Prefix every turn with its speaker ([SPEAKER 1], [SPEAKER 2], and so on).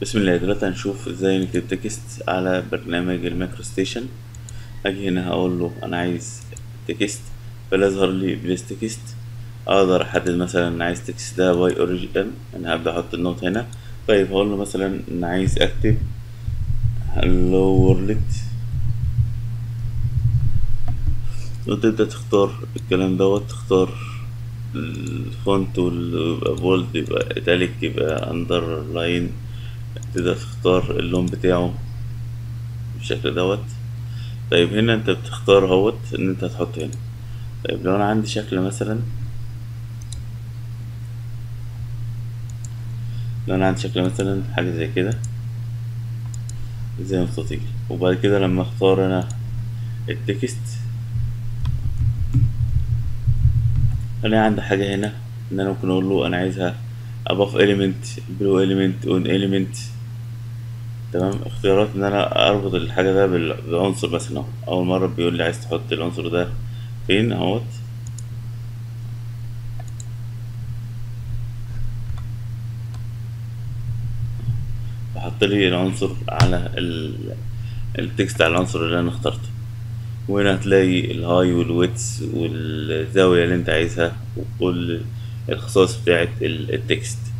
[SPEAKER 1] بسم الله دلوقتي هنشوف ازاي نكتب تكست على برنامج المايكرو ستيشن اجي هنا هقول له انا عايز تكست فيظهر لي بليس تكست اقدر احدد مثلا انا عايز تكست ده باي اوريجين انا هبدا احط النوت هنا طيب هقول له مثلا انا عايز اكتب هلو وورلد وتبدا تختار الكلام دوت تختار الفونت ويبقى بولد يبقى ايتاليك يبقى اندر لاين تقدر تختار اللون بتاعه بالشكل دوت طيب هنا انت بتختار اهوت ان انت هتحطه هنا طيب لو انا عندي شكل مثلا لو انا عندي شكل مثلا حاجة زي كده زي مستطيل وبعد كده لما اختار انا التكست انا عندي حاجة هنا ان انا ممكن اقول له انا عايزها above element below element on element تمام اختيارات ان انا اربط الحاجة ده بال- بعنصر مثلا اهو اول مرة بيقول لي عايز تحط العنصر ده فين اهوت بحط لي العنصر على ال- التكست على العنصر اللي انا اخترته وهنا هتلاقي الهاي والويتس والزاوية اللي انت عايزها وكل الخصائص بتاعت ال- التكست